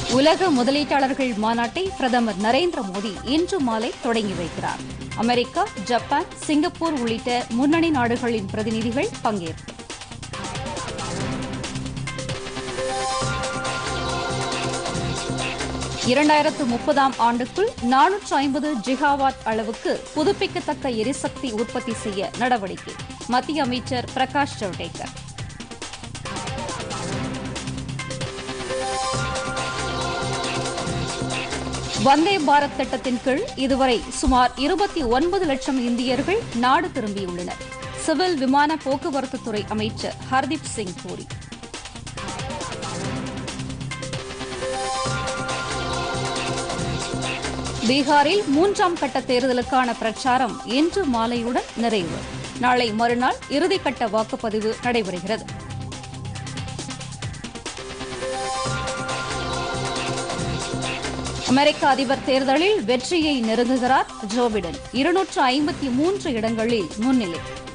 உலக முதலீட்டாளர்கள் மாநாட்டை பிரதமர் நரேந்திர மோடி இன்று மாலை தொடங்கி வைக்கிறார் அமெரிக்கா ஜப்பான் சிங்கப்பூர் உள்ளிட்ட முன்னணி நாடுகளின் பிரதிநிதிகள் பங்கேற்பு இரண்டாயிரத்து முப்பதாம் ஆண்டுக்குள் நானூற்று ஐம்பது ஜிகாவாட் அளவுக்கு புதுப்பிக்கத்தக்க எரிசக்தி உற்பத்தி செய்ய நடவடிக்கை மத்திய அமைச்சர் பிரகாஷ் ஜவடேகர் வந்தே பாரத் திட்டத்தின் கீழ் இதுவரை சுமார் இருபத்தி ஒன்பது லட்சம் இந்தியர்கள் நாடு திரும்பியுள்ளனர் சிவில் விமான போக்குவரத்து துறை அமைச்சர் ஹர்தீப் சிங் பூரி பீகாரில் மூன்றாம் கட்ட தேர்தலுக்கான பிரச்சாரம் இன்று மாலையுடன் நிறைவு நாளை மறுநாள் இறுதிக்கட்ட வாக்குப்பதிவு நடைபெறுகிறது அமெரிக்க அதிபர் தேர்தலில் வெற்றியை நெருங்குகிறார் ஜோ பிடன் இருநூற்று ஐம்பத்தி மூன்று இடங்களில் முன்னிலை